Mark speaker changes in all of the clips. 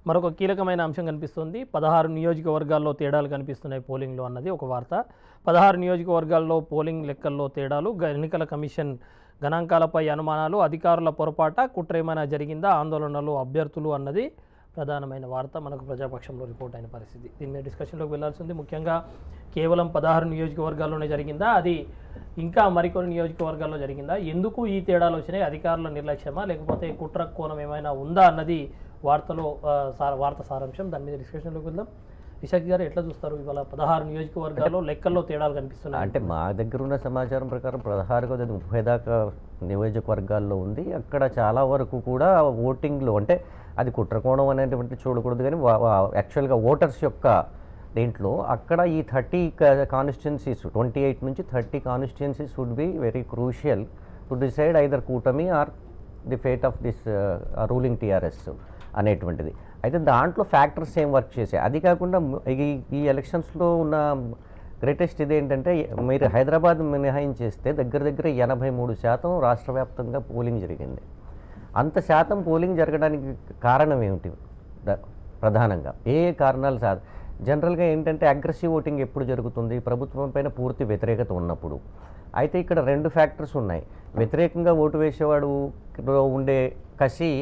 Speaker 1: మరొక కీలకమైన అంశం కనిపిస్తుంది పదహారు నియోజకవర్గాల్లో తేడాలు కనిపిస్తున్నాయి పోలింగ్లో అన్నది ఒక వార్త పదహారు నియోజకవర్గాల్లో పోలింగ్ లెక్కల్లో తేడాలు గ- ఎన్నికల కమిషన్ గణాంకాలపై అనుమానాలు అధికారుల పొరపాట కుట్ర ఏమైనా జరిగిందా ఆందోళనలు అభ్యర్థులు అన్నది ప్రధానమైన వార్త మనకు ప్రజాపక్షంలో రిపోర్ట్ అయిన పరిస్థితి దీని మీద డిస్కషన్లోకి వెళ్లాల్సింది ముఖ్యంగా కేవలం పదహారు నియోజకవర్గాల్లోనే జరిగిందా అది ఇంకా మరికొన్ని నియోజకవర్గాల్లో జరిగిందా ఎందుకు ఈ తేడాలు వచ్చినాయి అధికారుల నిర్లక్ష్యమా లేకపోతే కుట్ర కోణం ఏమైనా ఉందా అన్నది వార్తలో ఆ, సార వార్త సారాంశం దాని మీద డిస్కషన్లోకి వెళ్దాం విశాఖ గారు ఎట్లా చూస్తారు ఇవాళ పదహారు నియోజకవర్గాల్లో లెక్కల్లో తేడాలు కనిపిస్తున్నాయి
Speaker 2: అంటే మా దగ్గర ఉన్న సమాచారం ప్రకారం పదహారు కదా ముప్పై దాకా నియోజకవర్గాల్లో ఉంది అక్కడ చాలా వరకు కూడా ఓటింగ్లో అంటే అది కుట్రకోణం అనేటువంటి చూడకూడదు కానీ యాక్చువల్గా ఓటర్స్ యొక్క దీంట్లో అక్కడ ఈ థర్టీ కాన్స్టిట్యున్సీస్ ట్వంటీ ఎయిట్ నుంచి thirty constituencies would be very crucial to decide either కూటమి or the fate of this ruling TRS అనేటువంటిది అయితే దాంట్లో ఫ్యాక్టర్స్ ఏం వర్క్ చేసాయి అది కాకుండా మ- ఈ ఈ ఎలక్షన్స్లో ఉన్న గ్రేటెస్ట్ ఇది ఏంటంటే మీరు హైదరాబాద్ మినహాయించేస్తే దగ్గర దగ్గర ఎనభై మూడు శాతం రాష్ట్ర వ్యాప్తంగా పోలింగ్ జరిగింది అంత శాతం పోలింగ్ జరగడానికి కారణం ఏమిటి ద- ప్రధానంగా ఏ ఏ కారణాలు సా జనరల్గా ఏంటంటే అగ్రెసివ్ ఓటింగ్ ఎప్పుడు జరుగుతుంది ప్రభుత్వం పైన పూర్తి వ్యతిరేకత ఉన్నప్పుడు అయితే ఇక్కడ రెండు ఫ్యాక్టర్స్ ఉన్నాయి వ్యతిరేకంగా ఓటు వేసేవాడు ఉండే కసి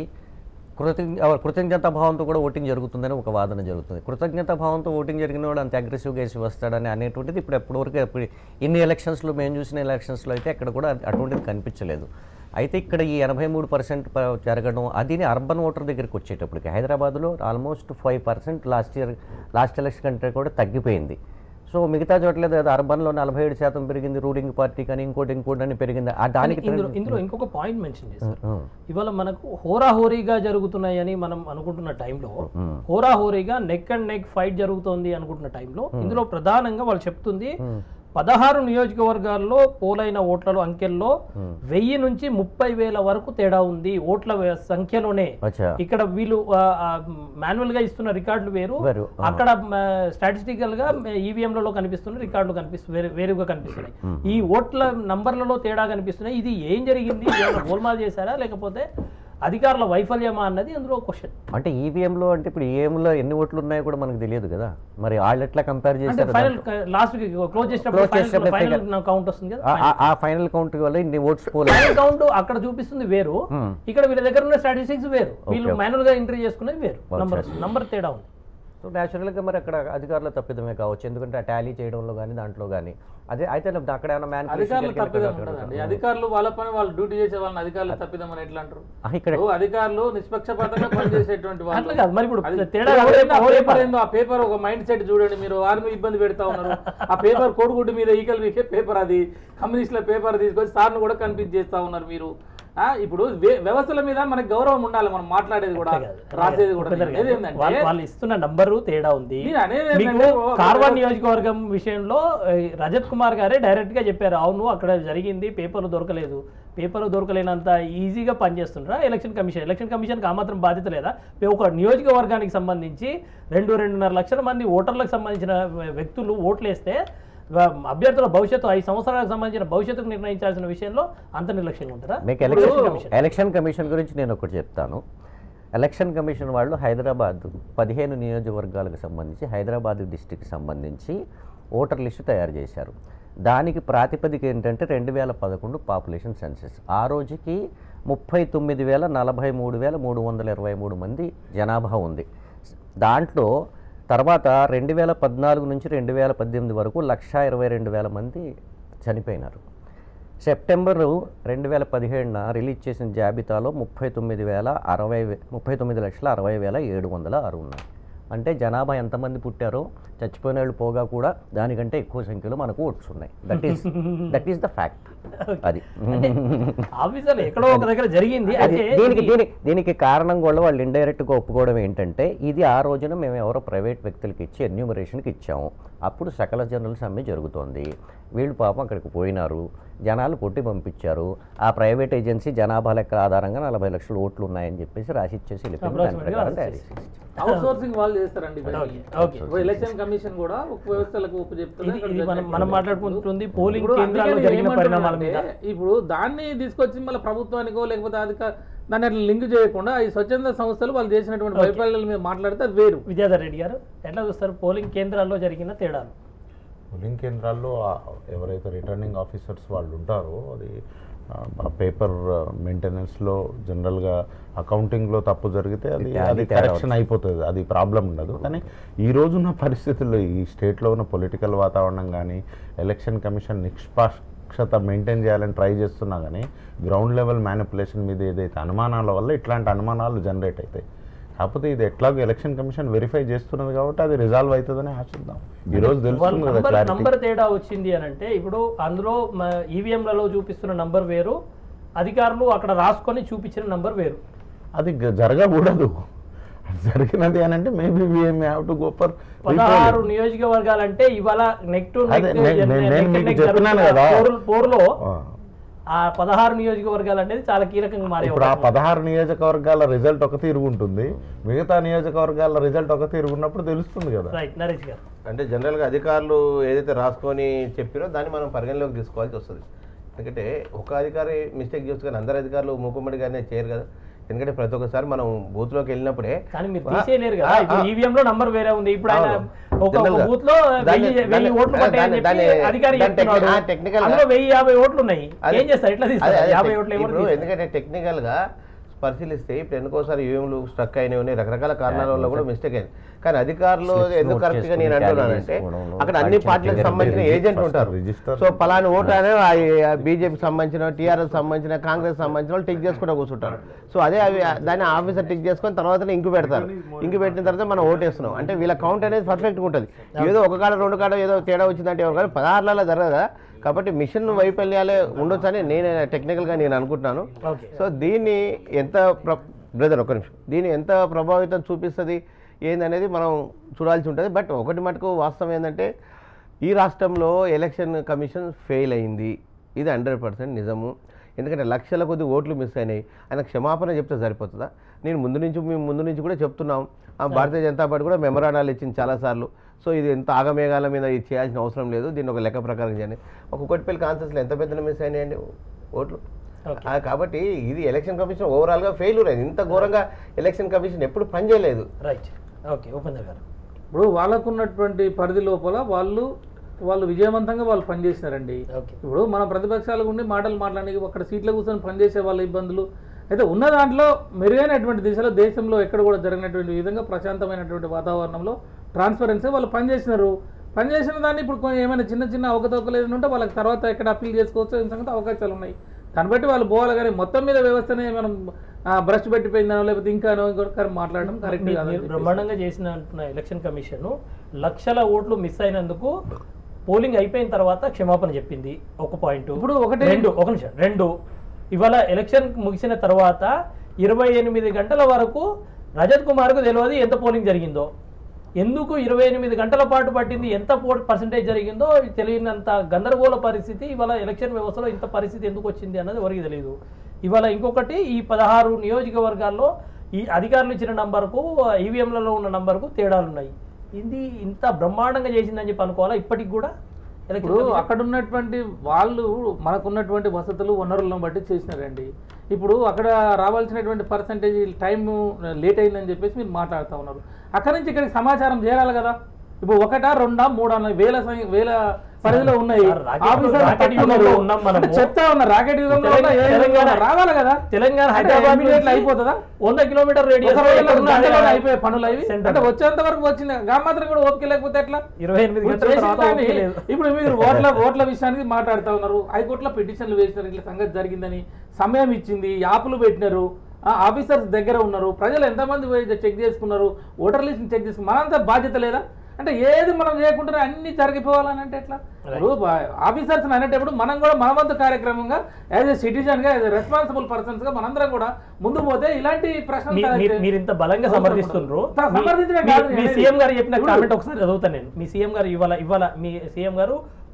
Speaker 2: కృతజ్ఞ కృతజ్ఞతా భావంతో కూడా ఓటింగ్ జరుగుతుందని ఒక వాదన జరుగుతుంది కృతజ్ఞతా భావంతో ఓటింగ్ జరిగిన వాడు అంత అగ్రెసివ్గా వేసి వస్తాడని అనేటువంటిది ఇప్పుడు ఎప్పటివరకు ఎప్పుడు ఇన్ని ఎలక్షన్స్లో మేము చూసిన ఎలక్షన్స్లో అయితే ఎక్కడ కూడా అటువంటిది కనిపించలేదు అయితే ఇక్కడ ఈ ఎనభై మూడు పర్సెంట్ జరగడం అది అర్బన్ ఓటర్ దగ్గరికి వచ్చేటప్పటికి హైదరాబాద్లో almost five percent last year last election కంటే కూడా తగ్గిపోయింది సో మిగతా చోట్ల ఏదో అర్బన్లో నలభై ఏడు శాతం పెరిగింది రూలింగ్ పార్టీ కానీ ఇంకోటి ఇంకోటి అని పెరిగింది ఆ దానికి
Speaker 1: ఇందులో ఇందులో ఇంకొక పాయింట్ మెన్షన్ చేశారు
Speaker 2: ఉం.
Speaker 1: ఇవాళ మనకు హోరాహోరీగా జరుగుతున్నాయని మనం అనుకుంటున్న టైంలో హోరాహోరీగా నెక్ అండ్ నెక్ ఫైట్ జరుగుతోంది అనుకుంటున్న టైంలో ఇందులో ప్రధానంగా వాళ్ళు చెప్తుంది పదహారు నియోజకవర్గాల్లో పోలైన ఓట్లలో అంకెల్లో వెయ్యి నుంచి ముప్పై వేల వరకు తేడా ఉంది ఓట్ల వే- సంఖ్యలోనే
Speaker 2: అచ్చా
Speaker 1: ఇక్కడ వీళ్ళు మాన్యువల్ గా ఇస్తున్న రికార్డులు వేరు
Speaker 2: వేరు,
Speaker 1: అక్కడ స్టాటిస్టికల్ గా ఈవీఎంలలో కనిపిస్తున్న రికార్డులు కనిపిస్తు వేరు వేరుగా కనిపిస్తున్నాయి ఈ ఓట్ల నంబర్లలో తేడా కనిపిస్తున్నాయి ఇది ఏం జరిగింది ఏమైనా గోల్మాల్ చేశారా లేకపోతే అధికారుల వైఫల్యమా అన్నది అందులో క్వశ్చన్
Speaker 2: అంటే ఈవీఎంలో అంటే ఇప్పుడు ఈవీఎంలో ఎన్ని ఓట్లు ఉన్నాయో కూడా మనకు తెలియదు కదా మరి వాళ్ళు ఎట్లా కంపేర్
Speaker 1: అంటే
Speaker 2: చేశారు
Speaker 1: ఫైనల్ లాస్ట్ క్లోజ్ చేసినప్పుడు
Speaker 2: Close చేసినప్పుడు
Speaker 1: ఫైనల్ కౌంట్ వస్తుంది కదా
Speaker 2: ఆ- ఆ- ఆ ఫైనల్ కౌంట్ వల్ల ఇన్ని ఓట్స్ పోలే
Speaker 1: ఫైనల్ కౌంట్ అక్కడ చూపిస్తుంది వేరు
Speaker 2: Hmm.
Speaker 1: ఇక్కడ వీళ్ళ దగ్గర ఉన్న స్టాటిస్టిక్స్ వేరు వీళ్ళు మాన్యువల్ గా ఎంట్రీ చేసుకునేది వేరు నంబర్ నంబర్ తేడా ఉంది
Speaker 2: సో న్యాచురల్గా మరి అక్కడ అధికారుల తప్పిదమే కావచ్చు ఎందుకంటే ఆ టాలీ చేయడంలో కానీ దాంట్లో కానీ అదే అయితే అక్కడ ఏమైనా
Speaker 3: అధికారులు తప్పిదం
Speaker 2: మ్యాన్
Speaker 3: ఉండదండి అధికారులు వాళ్ళ పని వాళ్ళు డ్యూటీ చేసే వాళ్ళని అధికారులు తప్పిదం అని ఎట్లా అంటారు
Speaker 2: ఇక్కడ
Speaker 3: ఇప్పుడు అధికారులు నిష్పక్షపాతంగా పనిచేసేటువంటి
Speaker 1: అట్లా
Speaker 3: వాళ్ళు
Speaker 1: కాదు మరి ఇప్పుడు
Speaker 3: అది
Speaker 1: తేడా
Speaker 3: ఎవరైనా ఆ
Speaker 1: ఎవరు
Speaker 3: పేపర్ ఏందో ఆ పేపర్ ఒక మైండ్ సెట్ చూడండి మీరు ఆర్మీ ఇబ్బంది పెడతా ఉన్నారు ఆ పేపర్ కోడిగుడ్డు మీద ఈకలు మీకే పేపర్ అది కమ్యూనిస్టుల పేపర్ తీసుకొచ్చి సార్ను కూడా కన్ఫ్యూజ్ చేస్తా ఉన్నారు మీరు ఆ ఇప్పుడు వ్య- వ్యవస్థల మీద మనకు గౌరవం ఉండాలి మనం మాట్లాడేది కూడా రాసేది కూడా నేను అనేది ఏంటంటే
Speaker 1: వాళ్ళు వాళ్ళు ఇస్తున్న నంబరు తేడా ఉంది
Speaker 3: నేను అనేది
Speaker 1: మీకు
Speaker 3: ఏంటంటే ఓ-
Speaker 1: కార్వాన్ నియోజకవర్గం విషయంలో ఏ, రజత్ కుమార్ గారే డైరెక్ట్ గా చెప్పారు అవును అక్కడ జరిగింది పేపర్లు దొరకలేదు పేపర్లు దొరకలేనంత ఈజీగా పనిచేస్తుండ్రా ఎలక్షన్ కమిషన్ ఎలక్షన్ కమిషన్కి ఆ మాత్రం బాధ్యత లేదా ఒక నియోజకవర్గానికి సంబంధించి రెండు రెండున్నర లక్షల మంది ఓటర్లకు సంబంధించిన వ్యక్తులు ఓట్లు వేస్తే వ- అభ్యర్థుల భవిష్యత్తు ఐదు సంవత్సరాలకు సంబంధించిన భవిష్యత్తుకు నిర్ణయించాల్సిన విషయంలో అంత నిర్లక్ష్యంగా ఉంటారా
Speaker 2: మీకు ఎలక్షన్ ఎలక్షన్ కమిషన్ గురించి నేను ఒకటి చెప్తాను ఎలక్షన్ కమిషన్ వాళ్ళు హైదరాబాద్ పదిహేను నియోజకవర్గాలకు సంబంధించి హైదరాబాద్ డిస్టిక్కి సంబంధించి ఓటర్ లిస్టు తయారు చేశారు దానికి ప్రాతిపదిక ఏంటంటే రెండు వేల పదకొండు పాపులేషన్ సెన్సెస్ ఆ రోజుకి ముప్పై తొమ్మిది వేల నలభై మూడు వేల మూడు వందల ఇరవై మూడు మంది జనాభా ఉంది దాంట్లో తర్వాత రెండు వేల పద్నాలుగు నుంచి రెండు వేల పద్దెనిమిది వరకు లక్షా ఇరవై రెండు వేల మంది చనిపోయినారు సెప్టెంబరు రెండు వేల పదిహేడున రిలీజ్ చేసిన జాబితాలో ముప్పై తొమ్మిది వేల అరవై వే- ముప్పై తొమ్మిది లక్షల అరవై వేల ఏడు వందల ఆరు ఉన్నాయి అంటే జనాభా ఎంతమంది పుట్టారో చచ్చిపోయిన వాళ్ళు పోగా కూడా దానికంటే ఎక్కువ సంఖ్యలో మనకు ఓట్స్ ఉన్నాయి that is that is the fact అది
Speaker 1: ఆఫీసర్ ఎక్కడో ఒక దగ్గర జరిగింది
Speaker 2: అది
Speaker 1: అయితే
Speaker 2: దీనికి దీనికి దీనికి కారణం కూడా వాళ్ళు ఇండైరెక్ట్గా ఒప్పుకోవడం ఏంటంటే ఇది ఆ రోజున మేము ఎవరో ప్రైవేట్ వ్యక్తులకి ఇచ్చి ఎన్యూమరేషన్కి ఇచ్చాము అప్పుడు సకల జనరల్ సమ్మె జరుగుతోంది వీళ్ళు పాపం అక్కడికి పోయినారు జనాలు కొట్టి పంపించారు ఆ ప్రైవేట్ ఏజెన్సీ జనాభా లెక్క ఆధారంగా నలభై లక్షల ఓట్లు ఉన్నాయని చెప్పేసి రాసి ఇచ్చేసి వెళ్ళిపోయింది. దాని
Speaker 1: Approximately
Speaker 2: ప్రకారం
Speaker 1: రాసి
Speaker 2: తయారు చేసేసి.
Speaker 3: అవుట్ సోర్సింగ్ వాళ్ళు చేస్తారండి ఇవన్నీ.
Speaker 1: ఓకే
Speaker 3: ఇప్పుడు ఎలక్షన్ కమిషన్ కూడా ఒక వ్యవస్థలకు ఒప్పు చెప్తుంది
Speaker 1: ఇది ఇది మనం మనం మాట్లాడుకుంటుంది పోలింగ్
Speaker 3: ఇప్పుడు
Speaker 1: కేంద్రాల్లో
Speaker 3: అందుకే
Speaker 1: జరిగిన
Speaker 3: నేను
Speaker 1: పరిణామాల మీద
Speaker 3: ఏమంటున్నానంటే, ఇప్పుడు దాన్ని తీసుకొచ్చి మళ్ళీ ప్రభుత్వానికో లేకపోతే అధిక దాన్ని అట్లా లింక్ చేయకుండా ఈ స్వచ్ఛంద సంస్థలు వాళ్ళు చేసినటువంటి వైఫల్యాల మీద మాట్లాడితే అది వేరు
Speaker 1: విద్యాధర్ రెడ్డి గారు ఎట్లా చూస్తారు పోలింగ్ కేంద్రాల్లో జరిగిన తేడాలు
Speaker 4: పోలింగ్ కేంద్రాల్లో ఆ- ఎవరైతే రిటర్నింగ్ ఆఫీసర్స్ వాళ్ళు ఉంటారో అది ఆ పేపర్ మెయింటెనెన్స్లో జనరల్గా అకౌంటింగ్లో తప్పు జరిగితే అది
Speaker 2: tally
Speaker 4: అది
Speaker 2: తేడా
Speaker 4: కరెక్షన్ అయిపోతుంది అది ప్రాబ్లం ఉండదు కానీ ఈ రోజున్న పరిస్థితుల్లో ఈ స్టేట్లో ఉన్న పొలిటికల్ వాతావరణం కానీ ఎలక్షన్ కమిషన్ నిష్పాక్షత మెయింటైన్ చేయాలని ట్రై చేస్తున్నా కానీ గ్రౌండ్ లెవెల్ మ్యానిపులేషన్ మీద ఏదైతే అనుమానాల వల్ల ఇట్లాంటి అనుమానాలు జనరేట్ అవుతాయి కాకపోతే ఇది ఎట్లాగో ఎలక్షన్ కమిషన్ వెరిఫై చేస్తున్నది కాబట్టి అది రిజాల్వ్ అవుతుందని ఆశిద్దాం ఈ రోజు తెలుస్తుంది కదా
Speaker 1: నంబర్
Speaker 4: క్లారిటీ
Speaker 1: నంబర్ తేడా వచ్చింది అని అంటే ఇప్పుడు అందులో ఈవీఎంలలో చూపిస్తున్న నంబర్ వేరు అధికారులు అక్కడ రాసుకొని చూపించిన నంబర్ వేరు
Speaker 4: అది గ- జరగకూడదు అది జరిగినది అని అంటే maybe we have to go for
Speaker 1: పదహారు నియోజకవర్గాలంటే ఇవాళ నెక్ టు నెక్
Speaker 4: అదే, నేను- నేను- నేను మీకు చెప్పినాను కదా.
Speaker 1: పోరులో ఆ పదహారు నియోజకవర్గాలు అనేది చాలా కీలకంగా మారే
Speaker 4: ఇప్పుడు ఆ పదహారు నియోజకవర్గాల రిజల్ట్ ఒక తీరు ఉంటుంది మిగతా నియోజకవర్గాల రిజల్ట్ ఒక తీరు ఉన్నప్పుడు తెలుస్తుంది కదా
Speaker 1: రైట్ నరేష్ గారు
Speaker 5: అంటే జనరల్గా అధికారులు ఏదైతే రాసుకొని చెప్పారో దాన్ని మనం పరిగణలోకి తీసుకోవాల్సి వస్తుంది ఎందుకంటే ఒక అధికారి మిస్టేక్ చేస్తే కానీ అందరు అధికారులు మూకుమ్మడిగానే చేయరు కదా ఎందుకంటే ప్రతి ఒక్కసారి మనం బూత్లోకి వెళ్ళినప్పుడే
Speaker 1: కానీ మీరు
Speaker 5: ఆ,
Speaker 1: తీసేయలేరు కదా
Speaker 5: ఆ,
Speaker 1: ఇప్పుడు
Speaker 5: ఆ.
Speaker 1: ఈవీఎం లో నంబర్ వేరే ఉంది ఇప్పుడు ఆయన
Speaker 5: అవును.
Speaker 1: ఒక
Speaker 5: General గా.
Speaker 1: బూత్ లో
Speaker 5: దాన్ని-
Speaker 1: వెయ్యి వెయ్యి
Speaker 5: దాన్ని-
Speaker 1: ఓట్లు పట్టాయని
Speaker 5: దాన్ని-
Speaker 1: చెప్పి
Speaker 5: దాన్ని-
Speaker 1: అధికారి
Speaker 5: దాన్ని
Speaker 1: చెప్తున్నాడు
Speaker 5: techni- ఆ, technical గా-
Speaker 1: అందులో వెయ్యి యాభై ఓట్లు ఉన్నాయి
Speaker 5: అదే-
Speaker 1: ఏం చేస్తారు ఎట్లా
Speaker 5: అదే
Speaker 1: తీస్తారు
Speaker 5: అదే
Speaker 1: యాభై
Speaker 5: టెక్-
Speaker 1: ఓట్లు ఎవరు
Speaker 5: ఇప్పుడు
Speaker 1: తీస్తారు?
Speaker 5: ఎందుకంటే టెక్నికల్ గా పరిశీలిస్తే ఇప్పుడు ఎందుకోసారి యూఎంలు స్ట్రక్ అయినవి ఉన్నాయి రకరకాల కారణాల వల్ల కూడా మిస్టేక్ అయింది కానీ అధికారులు
Speaker 2: Slips
Speaker 5: ఎందుకు
Speaker 2: note
Speaker 5: కరెక్ట్ గా నేను
Speaker 2: చేసుకొని tally
Speaker 5: అంటున్నానంటే
Speaker 2: చేసుకోవడంలో
Speaker 5: అక్కడ అన్ని
Speaker 2: వాటికి
Speaker 5: పార్టీలకు
Speaker 2: trigger
Speaker 5: సంబంధించిన
Speaker 4: register
Speaker 5: ఏజెంట్
Speaker 4: first
Speaker 5: ఉంటారు
Speaker 4: register.
Speaker 5: సో పలాని ఓటు అనే బీజేపీకి సంబంధించిన టీఆర్ఎస్ సంబంధించిన కాంగ్రెస్ సంబంధించిన వాళ్ళు టిక్ చేసుకుంటూ కూర్చుంటారు సో అదే అవి దాన్ని ఆఫీసర్ టిక్ చేసుకొని తర్వాత ఇంకు పెడతారు ఇంకు పెట్టిన తర్వాత మనం ఓటేస్తున్నాం అంటే వీళ్ళ కౌంట్ అనేది పర్ఫెక్ట్గా ఉంటుంది ఏదో ఒక కాడ రెండు కాడ ఏదో తేడా వచ్చిందంటే ఎవరు కానీ పదహారులలో జరగదా కాబట్టి మిషన్ వైఫల్యాలే ఉండొచ్చని నేను టెక్నికల్గా నేను అనుకుంటున్నాను
Speaker 1: ఓకే
Speaker 5: సో దీన్ని ఎంత ప్ర బ్రదర్ ఒక నిమిషం దీన్ని ఎంత ప్రభావితం చూపిస్తుంది ఏందనేది మనం చూడాల్సి ఉంటుంది బట్ ఒకటి మటుకు వాస్తవం ఏంటంటే ఈ రాష్ట్రంలో ఎలక్షన్ కమిషన్ ఫెయిల్ అయింది ఇది హండ్రెడ్ పర్సెంట్ నిజము ఎందుకంటే లక్షల కొద్ది ఓట్లు మిస్ అయినాయి ఆయన క్షమాపణ చెప్తే సరిపోతుందా నేను ముందు నుంచి మేము ముందు నుంచి కూడా చెప్తున్నాం ఆ భారతీయ జనతా పార్టీ కూడా మెమరాండాలు ఇచ్చింది చాలాసార్లు సో ఇది ఎంత ఆగమేఘాల మీద ఇది చేయాల్సిన అవసరం లేదు దీన్ని ఒక లెక్క ప్రకారం చేయండి ఒక కొట్టిపల్లి కాన్సెస్లో ఎంత పెద్ద మిస్ అయినాయండి ఓట్లు
Speaker 1: ఓకే
Speaker 5: ఆ, కాబట్టి ఇది ఎలక్షన్ కమిషన్ ఓవరాల్గా ఫెయిల్యూర్ అయింది ఇంత ఘోరంగా ఎలక్షన్ కమిషన్ ఎప్పుడు పనిచేయలేదు
Speaker 1: రైట్ ఓకే ఉపేంద్ర గారు
Speaker 3: ఇప్పుడు వాళ్ళకున్నటువంటి పరిధి లోపల వాళ్ళు వాళ్ళు విజయవంతంగా వాళ్ళు పనిచేసినారండి
Speaker 1: ఓకే
Speaker 3: ఇప్పుడు మన ప్రతిపక్షాలకు ఉండి మాటలు మాట్లాడి అక్కడ సీట్లో కూర్చొని పనిచేసే వాళ్ళ ఇబ్బందులు అయితే ఉన్న దాంట్లో మెరుగైనటువంటి దిశలో దేశంలో ఎక్కడ కూడా జరిగినటువంటి విధంగా ప్రశాంతమైనటువంటి వాతావరణంలో ట్రాన్స్పరెన్సీ వాళ్ళు పనిచేసినారు పనిచేసిన దాన్ని ఇప్పుడు కొంచెం ఏమైనా చిన్న చిన్న అవకతవకలు ఏదైనా ఉంటే వాళ్ళకి తర్వాత ఎక్కడ అప్పీల్ చేసుకోవచ్చు ఈ సంగతి అవకాశాలు ఉన్నాయి దాన్ని బట్టి వాళ్ళు పోవాలి కానీ మొత్తం మీద వ్యవస్థనే మనం బ్రష్ పెట్టిపోయిందనో లేకపోతే ఇంకానో ఇంకొకరు మాట్లాడడం కరెక్ట్
Speaker 1: మీరు-
Speaker 3: కాదు
Speaker 1: మీరు బ్రహ్మాండంగా చేసిన అంటున్న ఎలక్షన్ కమిషన్ లక్షల ఓట్లు మిస్ అయినందుకు పోలింగ్ అయిపోయిన తర్వాత క్షమాపణ చెప్పింది ఒక పాయింట్
Speaker 3: ఇప్పుడు ఒకటి-
Speaker 1: రెండు ఒక నిమిషం రెండు ఇవాళ ఎలక్షన్ ముగిసిన తర్వాత ఇరవై ఎనిమిది గంటల వరకు రజత్ కుమార్కు తెలియదు ఎంత పోలింగ్ జరిగిందో ఎందుకు ఇరవై ఎనిమిది గంటల పాటు పట్టింది ఎంత పో- పర్సంటేజ్ జరిగిందో తెలియనంత గందరగోళ పరిస్థితి ఇవాళ ఎలక్షన్ వ్యవస్థలో ఇంత పరిస్థితి ఎందుకు వచ్చింది అన్నది ఎవరికి తెలియదు ఇవాళ ఇంకొకటి ఈ పదహారు నియోజకవర్గాల్లో ఈ అధికారులు ఇచ్చిన నంబర్కు ఈవీఎంలలో ఉన్న నంబర్కు తేడాలు ఉన్నాయి ఇది ఇంత బ్రహ్మాండంగా చేసిందని చెప్పి అనుకోవాలా ఇప్పటికి కూడా ఎలక్షన్
Speaker 3: ఇప్పుడు
Speaker 1: కమిషన్?
Speaker 3: అక్కడ ఉన్నటువంటి వాళ్ళు మనకున్నటువంటి వసతులు వనరులను బట్టి చేసినారండి ఇప్పుడు అక్కడ రావాల్సినటువంటి పర్సంటేజ్ టైం లేట్ అయిందని చెప్పేసి మీరు మాట్లాడుతూ ఉన్నారు అక్కడి నుంచి ఇక్కడికి సమాచారం చేరాలి కదా ఇప్పుడు ఒకటా రెండా మూడా అన్న వేల సంఖ్య- వేల పరిధిలో ఉన్నాయి
Speaker 1: సార్, రాకెట్
Speaker 3: ఆఫీసర్లు
Speaker 1: రాకెట్
Speaker 3: తక్కువ
Speaker 1: యుగంలో
Speaker 3: ఉన్నారు.
Speaker 1: ఉన్నాం మనము.
Speaker 3: చెప్తా ఉన్నా రాకెట్ యుగంలో ఉన్నా, ఏ యుగంలో
Speaker 1: తెలంగాణ-
Speaker 3: ఉన్నా, రావాలి కదా
Speaker 1: తెలంగాణ
Speaker 3: అంటే
Speaker 1: హైదరాబాద్
Speaker 3: immediately
Speaker 1: నుంచి
Speaker 3: అయిపోతుందా
Speaker 1: వంద కిలోమీటర్
Speaker 3: ఒక
Speaker 1: రేడియస్
Speaker 3: రోజులో గంటలోనే అయిపోయే పనులు అవి
Speaker 1: సెంటర్.
Speaker 3: అంటే వచ్చేంత వరకు వచ్చింది గా మాత్రం కూడా ఓపిక లేకపోతే ఎట్లా
Speaker 1: ఇరవై ఎనిమిది
Speaker 3: ఇప్పుడు
Speaker 1: గంటల
Speaker 3: చేసిన
Speaker 1: తర్వాత
Speaker 3: దాన్ని
Speaker 1: ఓపిక లేదు.
Speaker 3: ఇప్పుడు మీరు ఓట్ల ఓట్ల విషయానికి మాట్లాడుతూ ఉన్నారు హైకోర్టులో పిటిషన్లు వేసినారు ఇట్లా సంగతి జరిగిందని సమయం ఇచ్చింది యాప్లు పెట్టినారు ఆ ఆఫీసర్స్ దగ్గర ఉన్నారు ప్రజలు ఎంతమంది పోయి చెక్ చేసుకున్నారు ఓటర్ లిస్ట్ చెక్ చేసుకున్నారు మనంతా బాధ్యత లేదా అంటే ఏది మనం చేయకుండా అన్ని జరిగిపోవాలని అంటే ఎట్లా ఇప్పుడు ఆఫీసర్స్ అనేటప్పుడు మనం కూడా మన వంతు కార్యక్రమంగా యాజ్ ఎ సిటిజన్ గా యాజ్ ఎ రెస్పాన్సిబుల్ పర్సన్స్ గా మనందరం కూడా ముందు పోతే ఇలాంటి ప్రశ్నలు
Speaker 1: మీ- మీరు
Speaker 3: తలెత్తే-
Speaker 1: మీరు ఇంత బలంగా సమర్థిస్తున్నారు
Speaker 3: తా-
Speaker 1: మీ-
Speaker 3: సమర్థించడం
Speaker 1: మీ-
Speaker 3: కాదు
Speaker 1: మీ
Speaker 3: నేను
Speaker 1: సీఎం గారు చెప్పిన
Speaker 3: ఇప్పుడు-
Speaker 1: కామెంట్ ఒకసారి చదువుతాను నేను మీ సీఎం గారు ఇవాళ ఇవాళ మీ సీఎం గారు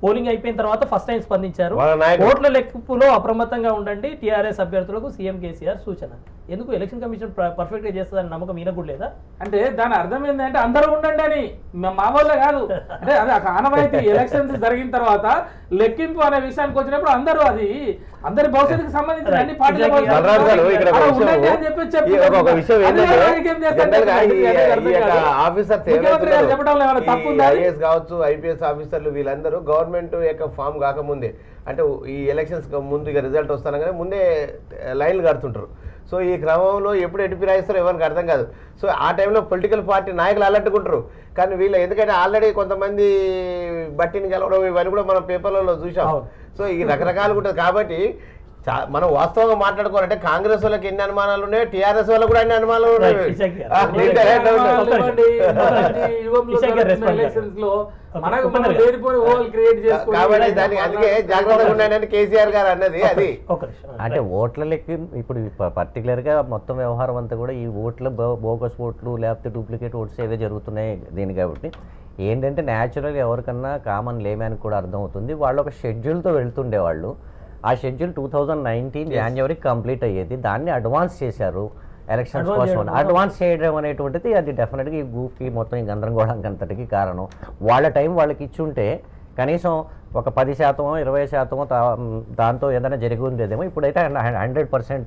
Speaker 1: పోలింగ్ అయిపోయిన తర్వాత ఫస్ట్ టైం స్పందించారు
Speaker 5: వాళ్ళ నాయకుడు.
Speaker 1: ఓట్ల లెక్కింపులో అప్రమత్తంగా ఉండండి టీఆర్ఎస్ అభ్యర్థులకు సీఎం కేసీఆర్ సూచన ఎందుకు ఎలక్షన్ కమిషన్ పర్ఫెక్ట్ గా చేస్తుందని నమ్మకం ఈయన కూడా లేదా
Speaker 3: అంటే దాని అర్థం ఏంటంటే అందరూ ఉండండి అని మా- మా వల్ల కాదు అంటే అది ఒక ఆనవాయితీ ఎలక్షన్స్ జరిగిన తర్వాత లెక్కింపు అనే విషయానికి వచ్చినప్పుడు అందరూ అది అందరి భవిష్యత్తుకు సంబంధించిన అన్ని పార్టీల
Speaker 1: Exactly.
Speaker 3: భవిష్యత్తు
Speaker 5: బలరాజు గారు ఇక్కడ ఒక
Speaker 3: అలా
Speaker 5: విషయం
Speaker 3: ఉండండి అని చెప్పి చెప్పి
Speaker 5: ఈ ఒక- ఒక విషయం
Speaker 3: అది
Speaker 5: ఏంటంటే
Speaker 3: రాజకీయం చేస్తాను
Speaker 5: జనరల్ గా ఈ-
Speaker 3: చెప్పి అర్థం
Speaker 5: ఈ యొక్క
Speaker 3: కాదు.
Speaker 5: ఆఫీసర్స్
Speaker 3: ముఖ్యమంత్రి గారు చెప్పడంలో ఏమైనా తప్పు ఉందా అది?
Speaker 5: ఐఏఎస్ కావచ్చు ఐపీఎస్ ఆఫీసర్లు వీళ్ళందరూ గవర్నమెంట్ యొక్క ఫామ్ కాకముందే అంటే ఈ ఎలక్షన్స్ ముందు ఇక రిజల్ట్ వస్తానగానే ముందే లైన్లు కడుతుంటారు సో ఈ క్రమంలో ఎప్పుడు ఎటు రాయిస్తారో ఎవరికి అర్థం కాదు సో ఆ టైంలో పొలిటికల్ పార్టీ నాయకులు అలట్టుకుంటారు కానీ వీళ్ళు ఎందుకంటే ఆల్రెడీ కొంతమంది బట్టిని గెలవడం ఇవన్నీ కూడా మనం పేపర్లలో చూసాం
Speaker 1: అవును.
Speaker 5: సో ఈ రకరకాలుగా ఉంటుంది కాబట్టి చా- మనం వాస్తవంగా మాట్లాడుకోవాలంటే కాంగ్రెస్ వాళ్ళకి ఎన్ని అనుమానాలు ఉన్నాయి టీఆర్ఎస్ వాళ్ళకి కూడా అన్ని అనుమానాలు ఉన్నాయి
Speaker 1: Right, exactly.
Speaker 5: ఆ, దీంట్లో ఏ doubt లేదు.
Speaker 3: అనుమానాలు ఇవ్వండి, ఇవ్వండి, యుగంలో
Speaker 1: ఇషాక్ గారు
Speaker 3: జరుగుతున్న
Speaker 1: respond
Speaker 3: elections లో
Speaker 1: Okay,
Speaker 3: మనకు
Speaker 1: ఒప్పందం
Speaker 3: మనం
Speaker 1: లేదు.
Speaker 3: లేనిపోని ఓవల్ క్రియేట్ చేసుకొని
Speaker 5: కాబట్టి దానికి అందుకే జాగ్రత్తగా ఉండండి కేసీఆర్ గారు అన్నది అది
Speaker 1: ఒక నిమిషం
Speaker 2: అంటే ఓట్ల లెక్క ఇప్పుడు ప- పర్టికులర్గా మొత్తం వ్యవహారం అంతా కూడా ఈ ఓట్ల బో- బోగస్ ఓట్లు లేకపోతే డూప్లికేట్ ఓట్స్ ఏవే జరుగుతున్నాయి దీని కాబట్టి ఏంటంటే న్యాచురల్గా ఎవరికన్నా కామన్ లేమ్యాన్ కూడా అర్థమవుతుంది వాళ్ళు ఒక షెడ్యూల్తో వెళ్తుండేవాళ్ళు ఆ షెడ్యూల్ టూ థౌజండ్ నైన్టీన్ జనవరికి కంప్లీట్ అయ్యేది దాన్ని అడ్వాన్స్ చేశారు ఎలక్షన్స్
Speaker 1: Advance
Speaker 2: కోసం
Speaker 1: చేయడం.
Speaker 2: అడ్వాన్స్ చేయడం అనేటువంటిది అది డెఫినెట్గా ఈ గ్రూప్కి మొత్తం ఈ గందరగోళానికి అంతటికి కారణం వాళ్ళ టైం వాళ్ళకి ఇచ్చుంటే కనీసం ఒక పది శాతం ఇరవై శాతం దాంతో ఏదైనా జరిగి ఉండేదేమో ఇప్పుడైతే హండ్రెడ్ పర్సెంట్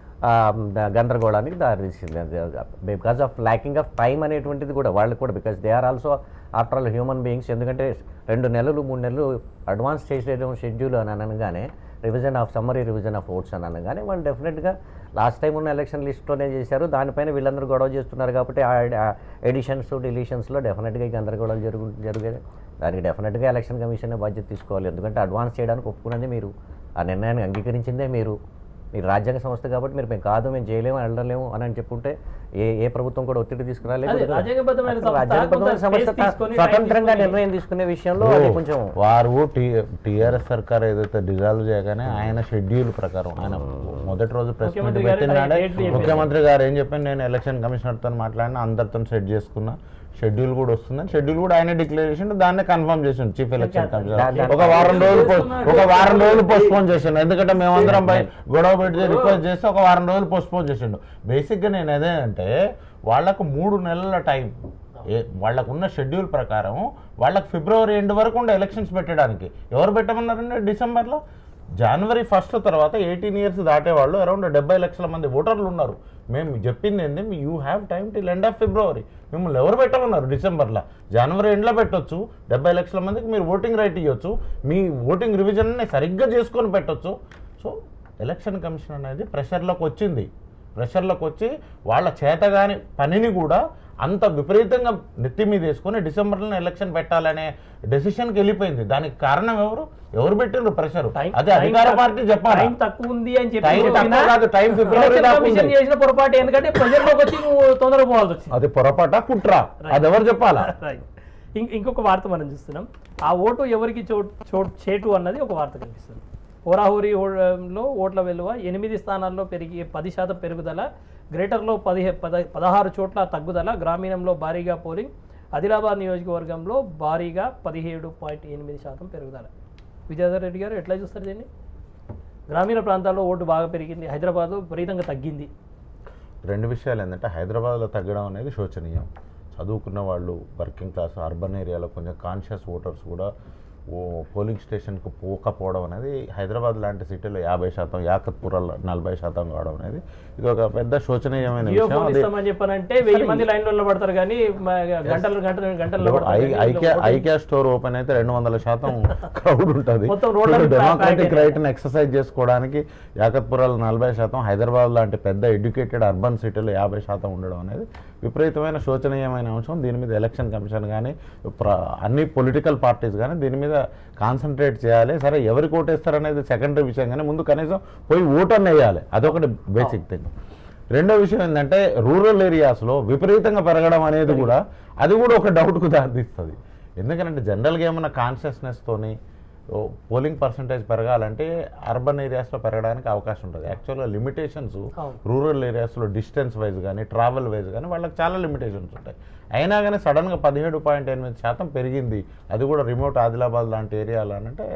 Speaker 2: గందరగోళానికి దారితీసింది because of lacking of time అనేటువంటిది కూడా వాళ్ళు కూడా because they are also after all human beings ఎందుకంటే రెండు నెలలు మూడు నెలలు అడ్వాన్స్ చేసేయడం షెడ్యూల్ అని అనగానే revision of summary revision of votes అని అనగానే వాళ్ళు డెఫినెట్గా లాస్ట్ టైం ఉన్న ఎలక్షన్ లిస్ట్లోనే చేశారు దానిపైన వీళ్ళందరూ గొడవ చేస్తున్నారు కాబట్టి ఆ ఎడిషన్స్ డిలీషన్స్లో డెఫినెట్గా ఈ గందరగోళాలు జరుగు జరిగాయి దానికి డెఫినెట్గా ఎలక్షన్ కమిషన్ బాధ్యత తీసుకోవాలి ఎందుకంటే అడ్వాన్స్ చేయడానికి ఒప్పుకున్నది మీరు ఆ నిర్ణయాన్ని అంగీకరించిందే మీరు మీరు రాజ్యాంగ సంస్థ కాబట్టి మీరు మేము కాదు మేము చేయలేము వెళ్ళలేము అని అని చెప్పుంటే ఏ ఏ ప్రభుత్వం కూడా ఒత్తిడి తీసుకురాలేదు
Speaker 1: అదే, రాజ్యాంగబద్ధమైన సంస్థ,
Speaker 2: రాజ్యాంగబద్ధమైన
Speaker 1: కొంత
Speaker 2: సంస్థ
Speaker 1: space తీసుకొని, time
Speaker 2: స్వతంత్రంగా
Speaker 1: తీసుకొని-
Speaker 2: నిర్ణయం తీసుకునే విషయంలో అది కొంచెం
Speaker 4: వారు టీఆర్ఎస్ సర్కార్ ఏదైతే డిజాల్వ్ చేయగానే ఆయన షెడ్యూల్ ప్రకారం ఆయన మొదటి రోజు ప్రెస్ మీట్
Speaker 1: ముఖ్యమంత్రి గారు
Speaker 4: పెట్టినాడే
Speaker 1: డేట్ చెప్పారు.
Speaker 4: ముఖ్యమంత్రి గారు ఏం చెప్పాను నేను ఎలక్షన్ కమిషనర్తో మాట్లాడినా అందరితో సెట్ చేసుకున్నా షెడ్యూల్ కూడా వస్తుందని షెడ్యూల్ కూడా ఆయన డిక్లేర్ చేసిండు దాన్నే కన్ఫర్మ్ చేసిండు చీఫ్ ఎలక్షన్ కమిషనర్
Speaker 2: దా-
Speaker 4: ఒక వారం రోజులు పో- ఒక వారం రోజులు పోస్ట్పోన్ చేసిండు ఎందుకంటే మేమందరం పై గొడవ పెట్టి రిక్వెస్ట్ చేస్తే ఒక వారం రోజులు పోస్ట్పోన్ చేసిండు బేసిక్గా నేను అదే అంటే వాళ్ళకు మూడు నెలల టైం ఏ వాళ్ళకు ఉన్న షెడ్యూల్ ప్రకారం వాళ్ళకి ఫిబ్రవరి ఎండ్ వరకు ఉండే ఎలక్షన్స్ పెట్టడానికి ఎవరు పెట్టమన్నారండి డిసెంబర్లో జనవరి ఫస్ట్ తర్వాత ఎయిటీన్ ఇయర్స్ దాటే వాళ్ళు అరౌండ్ డెబ్బై లక్షల మంది ఓటర్లు ఉన్నారు మేము చెప్పింది ఏంది you have time till end of February మిమ్మల్ని ఎవరు పెట్టమన్నారు డిసెంబర్లో జనవరి ఎండ్లో పెట్టొచ్చు డెబ్బై లక్షల మందికి మీరు ఓటింగ్ రైట్ ఇవ్వచ్చు మీ ఓటింగ్ రివిజన్ని సరిగ్గా చేసుకొని పెట్టొచ్చు సో ఎలక్షన్ కమిషన్ అనేది ప్రెషర్లోకి వచ్చింది ప్రెషర్లోకి వచ్చి వాళ్ళ చేతగాని పనిని కూడా అంత విపరీతంగా నెత్తి మీద వేసుకొని డిసెంబర్లో ఎలక్షన్ పెట్టాలనే డెసిషన్కి వెళ్ళిపోయింది దానికి కారణం ఎవరు ఎవరు పెట్టిండ్రు ప్రెషర్
Speaker 1: టైం-
Speaker 4: అదే అధికార
Speaker 1: టైం
Speaker 4: పార్టీ చెప్పాలి
Speaker 1: టైం తక్కువ ఉంది అని చెప్పి
Speaker 4: టైం
Speaker 1: చెప్పినా
Speaker 4: తక్కువ కాదు, టైం ఫిబ్రవరి
Speaker 1: ఎలక్షన్
Speaker 4: దాకా
Speaker 1: కమిషన్
Speaker 4: ఉంది.
Speaker 1: చేసిన పొరపాటు ఎందుకంటే ప్రజల్లోకి వచ్చి నువ్వు తొందరగా పోవాల్సి వచ్చింది
Speaker 4: అది పొరపాట కుట్ర అది ఎవరు చెప్పాలా
Speaker 1: Right. ఇం- ఇంకొక వార్త మనం చూస్తున్నాం ఆ ఓటు ఎవరికి చోటు చోటు చేటు అన్నది ఒక వార్త కనిపిస్తుంది హోరాహోరీ లో ఓట్ల విలువ ఎనిమిది స్థానాల్లో పెరిగి పది శాతం పెరుగుదల గ్రేటర్లో పదిహే పద పదహారు చోట్ల తగ్గుదల గ్రామీణంలో భారీగా పోలింగ్ ఆదిలాబాద్ నియోజకవర్గంలో భారీగా పదిహేడు పాయింట్ ఎనిమిది శాతం పెరుగుదల విజయధర్ రెడ్డి గారు ఎట్లా చూస్తారు దీన్ని గ్రామీణ ప్రాంతాల్లో ఓటు బాగా పెరిగింది హైదరాబాద్ విపరీతంగా తగ్గింది
Speaker 4: రెండు విషయాలు ఏంటంటే హైదరాబాద్లో తగ్గడం అనేది శోచనీయం చదువుకున్న వాళ్ళు వర్కింగ్ క్లాస్ అర్బన్ ఏరియాలో కొంచెం కాన్షియస్ ఓటర్స్ కూడా ఓ పోలింగ్ స్టేషన్కు పోకపోవడం అనేది హైదరాబాద్ లాంటి సిటీలో యాభై శాతం యాకత్పురాలో నలభై శాతం కావడం అనేది ఇది ఒక పెద్ద శోచనీయమైన
Speaker 1: జియో
Speaker 4: విషయం
Speaker 1: ఫోన్
Speaker 4: అది
Speaker 1: ఇస్తామని చెప్పానంటే వెయ్యి మంది లైన్లో నిలబడతారు కానీ మ- గంటలు గంటలు గంటలు నిలబడతారు కానీ
Speaker 4: ఐక్యా
Speaker 1: వీళ్ళు
Speaker 4: ఐక్యా స్టోర్ ఓపెన్ అయితే రెండు వందల శాతం క్రౌడ్ ఉంటుంది
Speaker 1: మొత్తం రోడ్లన్నీ ప్యాక్
Speaker 4: డెమోక్రటిక్
Speaker 1: అయినాయి.
Speaker 4: రైట్ని ఎక్సర్సైజ్ చేసుకోవడానికి యాకత్పురాలు నలభై శాతం హైదరాబాద్ లాంటి పెద్ద ఎడ్యుకేటెడ్ అర్బన్ సిటీలో యాభై శాతం ఉండడం అనేది విపరీతమైన శోచనీయమైన అంశం దీని మీద ఎలక్షన్ కమిషన్ కానీ ప్ర- అన్ని పొలిటికల్ పార్టీస్ కానీ దీని మీద కాన్సన్ట్రేట్ చేయాలి సరే ఎవరికి ఓటేస్తారనేది సెకండరీ విషయం కానీ ముందు కనీసం పోయి ఓటర్ని వేయాలి అదొకటి బేసిక్ థింగ్ రెండో విషయం ఏంటంటే రూరల్ ఏరియాస్లో విపరీతంగా పెరగడం అనేది కూడా అది కూడా ఒక డౌట్కు దారితీస్తుంది ఎందుకంటే జనరల్గా ఏమన్నా కాన్షియస్నెస్తోని పోలింగ్ పర్సంటేజ్ పెరగాలంటే అర్బన్ ఏరియాస్లో పెరగడానికి అవకాశం ఉంటుంది యాక్చువల్గా లిమిటేషన్స్
Speaker 1: అవును.
Speaker 4: రూరల్ ఏరియాస్లో డిస్టెన్స్ వైజ్ కానీ ట్రావెల్ వైజ్ కానీ వాళ్ళకి చాలా లిమిటేషన్స్ ఉంటాయి అయినా కానీ సడన్గా పదిహేడు పాయింట్ ఎనిమిది శాతం పెరిగింది అది కూడా రిమోట్ ఆదిలాబాద్ లాంటి ఏరియాలో అంటే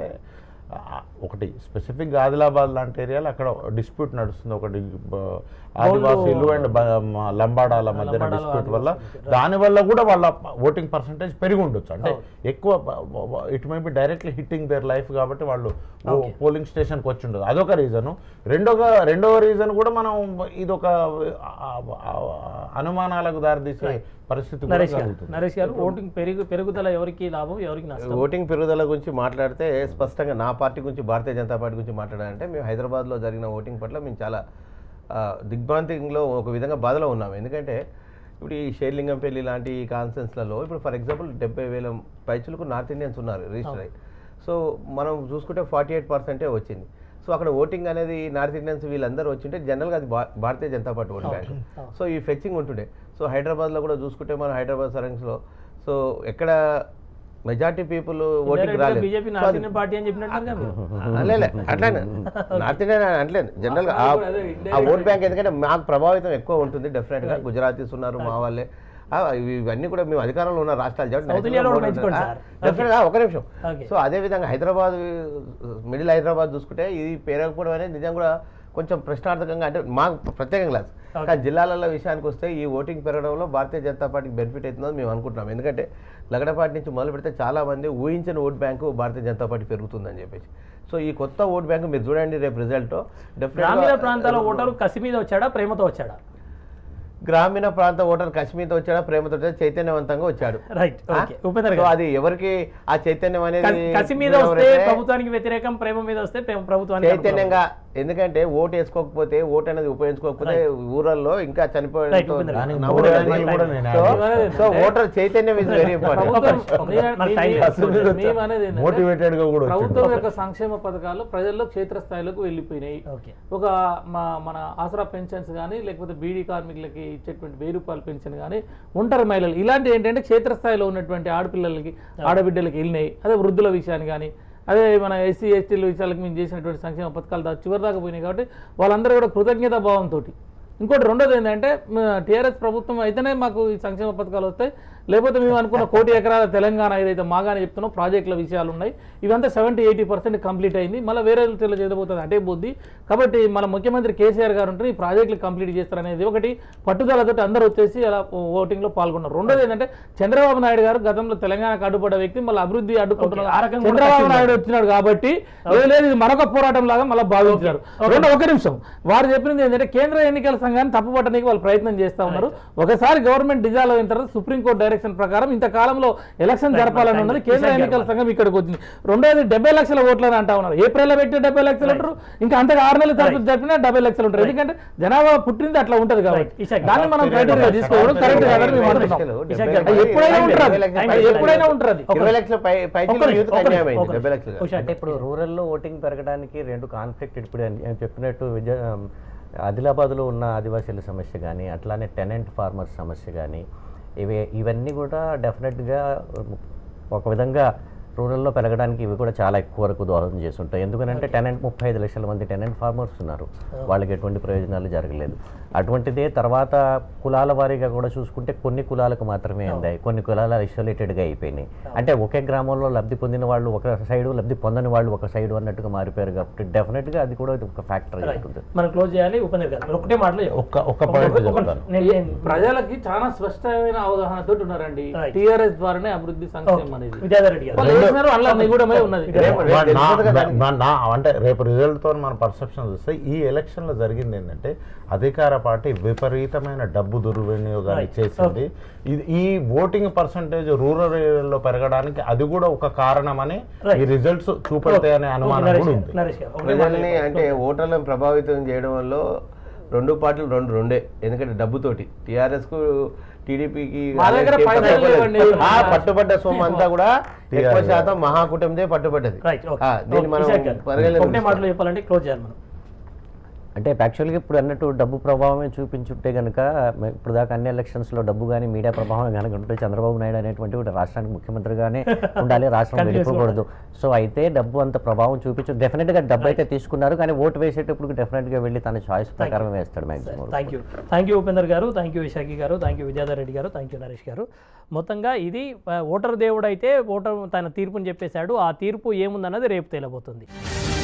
Speaker 4: ఆ, ఒకటి స్పెసిఫిక్గా ఆదిలాబాద్ లాంటి ఏరియాలో అక్కడ డిస్ప్యూట్ నడుస్తుంది ఒకటి బ- ఆదివాసీలు అండ్ లంబాడాల మధ్యన
Speaker 1: లంబాడాలు,
Speaker 4: డిస్ప్యూట్ వల్ల
Speaker 1: ఆదివాసీలు.
Speaker 4: దానివల్ల కూడా వాళ్ళ ఓటింగ్ పర్సంటేజ్ పెరిగి ఉండొచ్చు అంటే
Speaker 1: అవును.
Speaker 4: ఎక్కువ it may be directly hitting their life కాబట్టి వాళ్ళు
Speaker 1: Okay.
Speaker 4: పోలింగ్ స్టేషన్కి వచ్చి ఉండదు అదొక రీజను రెండోగా రెండవ రీజన్ కూడా మనం ఇదొక ఆ, ఆ, అనుమానాలకు దారితీసే పరిస్థితి కూడా
Speaker 1: నరేష్ గారు
Speaker 4: కలుగుతుంది
Speaker 1: నరేష్ గారు ఓటింగ్ పెరుగు పెరుగుదల ఎవరికి లాభం ఎవరికి నష్టం
Speaker 5: ఓటింగ్ పెరుగుదల గురించి మాట్లాడితే స్పష్టంగా నా పార్టీ గురించి భారతీయ జనతా పార్టీ గురించి మాట్లాడాలంటే మేము హైదరాబాద్లో జరిగిన ఓటింగ్ పట్ల మేము చాలా ఆ, దిగ్భ్రాంతిలో ఒక విధంగా బాధలో ఉన్నాం ఎందుకంటే ఇప్పుడు ఈ షేర్లింగంపల్లి లాంటి కాన్సెన్స్లలో ఇప్పుడు ఫర్ ఎగ్జాంపుల్ డెబ్బై వేల పైచులకు నార్త్ ఇండియన్స్ ఉన్నారు రిజిస్టర్ అయ్యి సో మనం చూసుకుంటే ఫార్టీ ఎయిట్ పర్సెంటే వచ్చింది సో అక్కడ ఓటింగ్ అనేది నార్త్ ఇండియన్స్ వీళ్ళందరూ వచ్చింటే జనరల్గా అది భా- Bharatiya Janata Party vote bank so ఈ ఫెచ్చింగ్ ఉంటుండే సో హైదరాబాద్లో కూడా చూసుకుంటే మనం హైదరాబాద్ సరౌండింగ్స్లో సో ఎక్కడ మెజార్టీ పీపుల్ ఓటింగ్ రాలేదు
Speaker 1: బీజేపీ
Speaker 5: So
Speaker 1: నార్త్
Speaker 5: అది-
Speaker 1: ఇండియన్ పార్టీ అని చెప్పినట్టుగా మీరు
Speaker 5: అనలేలే అట్లానే నార్త్ ఇండియన్ అంటలేదు జనరల్గా ఆ ఆ ఓట్ బ్యాంక్ ఎందుకంటే మాకు ప్రభావితం ఎక్కువ ఉంటుంది డెఫినెట్గా గుజరాతీస్ ఉన్నారు మా వాళ్ళే ఆ, ఇవి- ఇవన్నీ కూడా మేము అధికారంలో ఉన్న రాష్ట్రాలు
Speaker 1: South India లో కూడా పెంచుకోండి సార్.
Speaker 5: డెఫినెట్గా ఒక నిమిషం
Speaker 1: Okay.
Speaker 5: సో అదే విధంగా హైదరాబాద్ మిడిల్ హైదరాబాద్ చూసుకుంటే ఇది పెరగకపోవడం అనేది నిజంగా కూడా కొంచెం ప్రశ్నార్థకంగా అంటే మాకు ప్రత్యేకంగా క్లాస్ కానీ జిల్లాలలో విషయానికి వస్తే ఈ ఓటింగ్ పెరగడంలో భారతీయ జనతా పార్టీకి బెనిఫిట్ అవుతుందని మేము అనుకుంటున్నాం ఎందుకంటే లగడపాటి నుంచి మొదలు పెడితే చాలా మంది ఊహించిన vote bank Bharatiya Janata Party పెరుగుతుందని చెప్పేసి సో ఈ కొత్త ఓట్ బ్యాంకు మీరు చూడండి రేపు రిజల్ట్
Speaker 1: గ్రామీణ ప్రాంతాల ఓటరు కసి మీద వచ్చాడా ప్రేమతో వచ్చాడా
Speaker 5: గ్రామీణ ప్రాంత ఓటర్ కశ్మీర్తో వచ్చాడా ప్రేమతో వచ్చాడా చైతన్యవంతంగా వచ్చాడు
Speaker 1: రైట్
Speaker 5: ఆ?
Speaker 1: ఓకే ఉపేంద్ర
Speaker 5: సో
Speaker 1: గారు
Speaker 5: అది ఎవరికి ఆ చైతన్యం అనేది
Speaker 1: కసి- కసి మీద వస్తే
Speaker 5: ఎవరైతే
Speaker 1: ప్రభుత్వానికి వ్యతిరేకం ప్రేమ మీద వస్తే ప్రేమ ప్రభుత్వానికి అనుకూలం.
Speaker 5: చైతన్యంగా ఎందుకంటే ఓటు వేసుకోకపోతే ఓటు అనేది ఉపయోగించుకోకపోతే ఊరల్లో ఇంకా చనిపోయడం
Speaker 1: Right, ఉపేంద్ర గారు.
Speaker 4: కానీ
Speaker 5: నవ్వుడు
Speaker 4: మూడు
Speaker 5: అనేది.
Speaker 4: యాంగిల్ కూడా నేను
Speaker 5: సో
Speaker 4: యాడ్ చేస్తాను.
Speaker 5: సో ఓటర్ చైతన్యం ఇస్ వెరీ ఇంపార్టెంట్
Speaker 3: ప్రభుత్వం
Speaker 1: ఒక
Speaker 3: మీ-
Speaker 1: నిమిషం. మనకు
Speaker 3: మీ-
Speaker 1: టైం
Speaker 3: మీ-
Speaker 1: లేదు.
Speaker 3: మేము అనేది ఏంటంటే,
Speaker 4: Motivated గా కూడా వచ్చింది.
Speaker 3: ప్రభుత్వం యొక్క సంక్షేమ పథకాలు ప్రజల్లో క్షేత్రస్థాయిలోకి వెళ్ళిపోయినాయి
Speaker 1: ఓకే
Speaker 3: ఒక మా మన ఆసరా పెన్షన్స్ కానీ లేకపోతే బీడీ కార్మికులకి ఇచ్చేటువంటి వెయ్యి రూపాయల పెన్షన్ కానీ ఒంటరి మహిళలు ఇలాంటి ఏంటంటే క్షేత్రస్థాయిలో ఉన్నటువంటి ఆడపిల్లలకి ఆడబిడ్డలకి వెళ్ళినాయి అదే వృద్ధుల విషయాన్ని కానీ అదే మన ఎస్సీ ఎస్టీల విషయాలకు మేము చేసినటువంటి సంక్షేమ పథకాలు దా చివరి దాకా పోయినాయి కాబట్టి వాళ్ళందరూ కూడా కృతజ్ఞతా భావంతో ఇంకోటి రెండోది ఏంటంటే టీఆర్ఎస్ ప్రభుత్వం అయితేనే మాకు ఈ సంక్షేమ పథకాలు వస్తాయి లేకపోతే మేము అనుకున్న కోటి ఎకరాల తెలంగాణ ఏదైతే మాగానే చెప్తున్నాం ప్రాజెక్టుల విషయాలు ఉన్నాయి ఇవంతా సెవెంటీ ఎయిటీ పర్సెంట్ కంప్లీట్ అయింది మళ్ళీ వేరే తెల్ల చేయబోతుంది అటే పోద్ది కాబట్టి మన ముఖ్యమంత్రి కేసీఆర్ గారు ఉంటే ఈ ప్రాజెక్టులు కంప్లీట్ చేస్తారనేది ఒకటి పట్టుదలతో అందరూ వచ్చేసి అలా ఓటింగ్లో పాల్గొన్నారు రెండోది ఏంటంటే చంద్రబాబు నాయుడు గారు గతంలో తెలంగాణకు అడ్డుపడ్డ వ్యక్తి మళ్ళీ అభివృద్ధి అడ్డుకుంటున్నారు
Speaker 1: ఆ రకంగా కూడా
Speaker 3: చంద్రబాబు
Speaker 1: కక్ష
Speaker 3: నాయుడు వచ్చినాడు కాబట్టి లేదు లేదు ఇది మరొక పోరాటం లాగా మళ్ళీ భావించారు రెండో ఒక నిమిషం వారు చెప్పింది ఏంటంటే కేంద్ర ఎన్నికల సంఘాన్ని తప్పుపట్టడానికి వాళ్ళు ప్రయత్నం చేస్తా ఉన్నారు ఒకసారి గవర్నమెంట్ డిజాల్వ్ అయిన తర్వాత సుప్రీంకోర్టు డైరెక్షన్ ప్రకారం ఇంతకాలంలో ఎలక్షన్ జరపాలని ఉన్నది కేంద్ర ఎన్నికల సంఘం ఇక్కడికి వచ్చింది రెండోది డెబ్బై లక్షల ఓట్లని అంటా ఉన్నారు ఏప్రిల్ లో పెట్టి డెబ్బై లక్షలు ఉంటారు ఇంకా అంతగా ఆరు నెలల తరపు జరిపినా డెబ్బై లక్షలు ఉంటారు ఎందుకంటే జనాభా పుట్టింది అట్లా ఉంటది కాబట్టి
Speaker 1: ఇషాక్
Speaker 3: దాన్ని మనం క్రైటీరియా తీసుకోవడం కరెక్ట్ కాదని మేము అంటున్నాం
Speaker 1: ఇషాక్ గారు,
Speaker 3: అది ఎప్పుడైనా ఉంటారు
Speaker 1: టైం
Speaker 3: అది ఎప్పుడైనా ఉంటారు అది
Speaker 5: ఇరవై లక్షల పై పైకి
Speaker 1: ఒక్క
Speaker 5: యూత్
Speaker 1: నిమిషం,
Speaker 5: అన్యాయం
Speaker 1: ఒక్క
Speaker 5: అయింది
Speaker 1: నిమిషం.
Speaker 5: డెబ్బై లక్షలు కాదు.
Speaker 1: ఉషాక్
Speaker 2: అంటే ఇప్పుడు రూరల్లో ఓటింగ్ పెరగడానికి రెండు కాన్ఫ్లిక్ట్ ఇప్పుడు నేను చెప్పినట్టు విజయ ఆదిలాబాద్లో ఉన్న ఆదివాసీల సమస్య కానీ అట్లానే టెనెంట్ ఫార్మర్స్ సమస్య కానీ ఇవి ఇవన్నీ కూడా డెఫినెట్గా ఒక విధంగా రూరల్లో పెరగడానికి ఇవి కూడా చాలా ఎక్కువ వరకు దోహదం చేస్తుంటాయి ఎందుకంటే టెనెంట్ ముప్పై ఐదు లక్షల మంది టెనెంట్ ఫార్మర్స్ ఉన్నారు వాళ్ళకి ఎటువంటి ప్రయోజనాలు జరగలేదు అటువంటిదే తర్వాత కులాల వారీగా కూడా చూసుకుంటే కొన్ని కులాలకు మాత్రమే అందాయి కొన్ని కులాలు ఐసోలేటెడ్గా అయిపోయినాయి అంటే ఒకే గ్రామంలో లబ్ధి పొందిన వాళ్ళు ఒక సైడు లబ్ధి పొందని వాళ్ళు ఒక సైడు అన్నట్టుగా మారిపోయారు కాబట్టి డెఫినెట్గా అది కూడా ఒక ఫ్యాక్టర్ ఉంటుంది
Speaker 1: మనం క్లోజ్ చేయాలి ఉపేంద్ర గారు మీరు ఒకటే మాటలో చెప్పండి.
Speaker 4: ఒక్క ఒక్క పాయింట్
Speaker 1: ఒక- ఒక-
Speaker 4: చెప్తాను
Speaker 1: నేను- నేను-
Speaker 3: ప్రజలకి చాలా స్పష్టమైన అవగాహనతో ఉన్నారండి
Speaker 1: Right.
Speaker 3: టీఆర్ఎస్ ద్వారానే అభివృద్ధి సంక్షేమం అనేది
Speaker 1: విద్యాధర్ రెడ్డి గారు
Speaker 3: వాళ్ళు వేసినారు అందులో నిగూఢమై ఉన్నది
Speaker 5: రేపు- రేపు
Speaker 4: నా-
Speaker 5: తెలుస్తుంది కదా
Speaker 4: నా- నా- నా- అంటే రేపు రిజల్ట్ తో మన పర్సెప్షన్ చూస్తే ఈ ఎలక్షన్ లో జరిగింది ఏంటంటే అధికార పార్టీ విపరీతమైన డబ్బు దుర్వినియోగాన్ని
Speaker 1: Right.
Speaker 4: చేసింది ఇది ఈ ఓటింగ్ పర్సంటేజ్ రూరల్ ఏరియాలో పెరగడానికి అది కూడా ఒక కారణమని
Speaker 1: Right.
Speaker 4: ఈ రిజల్ట్స్ చూపెడతాయనే అనుమానం
Speaker 1: నరేష్
Speaker 4: కూడా
Speaker 1: గారు,
Speaker 4: ఉంది
Speaker 1: నరేష్ గారు, ఒకటే మాటలో
Speaker 5: ప్రజల్ని అంటే ఓటర్లను ప్రభావితం చేయడం వల్ల రెండు పార్టీలు రెండు రెండే ఎందుకంటే డబ్బుతోటి టిఆర్ఎస్ కు టీడీపీకి
Speaker 3: మా దగ్గర పైసలు లేవండి.
Speaker 5: పట్టుబడ్డ సొమ్ము అంతా కూడా ఎక్కువ శాతం మహాకూటమిదే పట్టుబడ్డది
Speaker 1: రైట్ ఓకే
Speaker 5: ఆ, దీన్ని మనం
Speaker 1: ఇషాక్ గారు,
Speaker 5: పరిగణలోకి
Speaker 1: ఒకటే మాటలో చెప్పాలంటే క్లోజ్ చేయాలి మనం
Speaker 2: అంటే యాక్చువల్గా ఇప్పుడు అన్నట్టు డబ్బు ప్రభావమే చూపించుంటే కనుక ఇప్పుడు దాకా అన్ని ఎలక్షన్స్లో డబ్బు కానీ మీడియా ప్రభావం కనుక ఉంటే చంద్రబాబు నాయుడు అనేటువంటి ఒక రాష్ట్రానికి ముఖ్యమంత్రిగానే ఉండాలి రాష్ట్రం వెళ్ళిపోకూడదు సో అయితే డబ్బు అంత ప్రభావం చూపించు డెఫినెట్గా డబ్బు అయితే తీసుకున్నారు కానీ ఓటు వేసేటప్పుడు డెఫినెట్గా వెళ్ళి తన చాయిస్ ప్రకారం వేస్తాడు maximum
Speaker 1: thank you thank you Upender garu thank you విశాఖి గారు థ్యాంక్ యూ విద్యాధర్ రెడ్డి గారు థ్యాంక్ యూ నరేష్ గారు మొత్తంగా ఇది ఆ, ఓటర్ దేవుడు అయితే ఓటర్ తన తీర్పుని చెప్పేశాడు ఆ తీర్పు ఏముందన్నది రేపు తేలబోతుంది